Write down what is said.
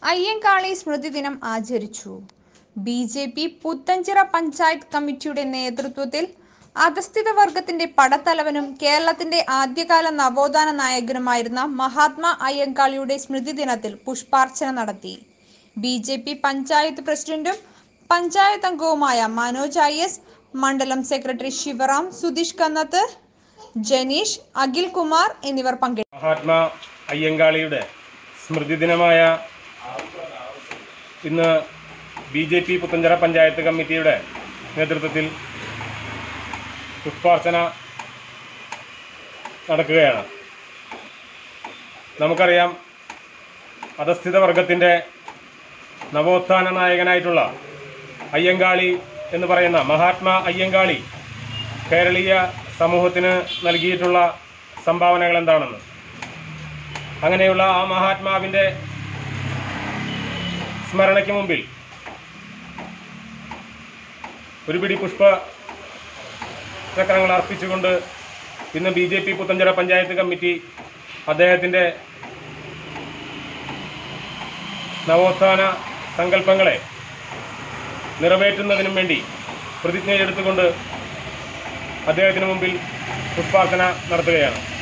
അയ്യങ്കാളി സ്മൃതി ദിനം ആചരിച്ചു B J P Puthenchira panchayat കമ്മിറ്റിയുടെ നേതൃത്വത്തിൽ അധസ്ഥിത വർഗത്തിന്റെ പടത്തലവനും കേരളത്തിന്റെ ആദ്യകാല നവോത്ഥാന നായകനുമായിരുന്ന മഹാത്മാ അയ്യങ്കാളിയുടെ സ്മൃതി ദിനത്തിൽ പുഷ്പാർച്ചന നടത്തി ബി ജെ പി പഞ്ചായത്ത് പ്രസിഡന്റും പഞ്ചായത്ത് അംഗവുമായ മനോജ് ഐ എസ് മണ്ഡലം സെക്രട്ടറി ശിവറാം സുധീഷ് കന്നത്ത് ജനീഷ് അഖിൽ കുമാർ എന്നിവർ പങ്കെടുത്തു മഹാത്മാ അയ്യങ്കാളിയുടെ സ്മൃതി ദിനമായ ഇന്ന് B J P Puthenchira panchayat കമ്മിറ്റിയുടെ നേതൃത്വത്തിൽ പുഷ്പാർച്ചന നടക്കുകയാണ് നമുക്കറിയാം അധസ്ഥിത വർഗത്തിൻ്റെ നവോത്ഥാന നായകനായിട്ടുള്ള അയ്യങ്കാളി എന്ന് പറയുന്ന മഹാത്മാ അയ്യങ്കാളി കേരളീയ സമൂഹത്തിന് നൽകിയിട്ടുള്ള സംഭാവനകൾ എന്താണെന്ന് അങ്ങനെയുള്ള ആ മഹാത്മാവിൻ്റെ സ്മരണയ്ക്ക് മുമ്പിൽ ഒരു പിടി പുഷ്പ ചക്രങ്ങൾ അർപ്പിച്ചുകൊണ്ട് ഇന്ന് B J P Puthenchira panchayat committee അദ്ദേഹത്തിൻ്റെ നവോത്ഥാന സങ്കല്പങ്ങളെ നിറവേറ്റുന്നതിനും വേണ്ടി പ്രതിജ്ഞയെടുത്തുകൊണ്ട് അദ്ദേഹത്തിന് മുമ്പിൽ പുഷ്പാർച്ചന നടത്തുകയാണ്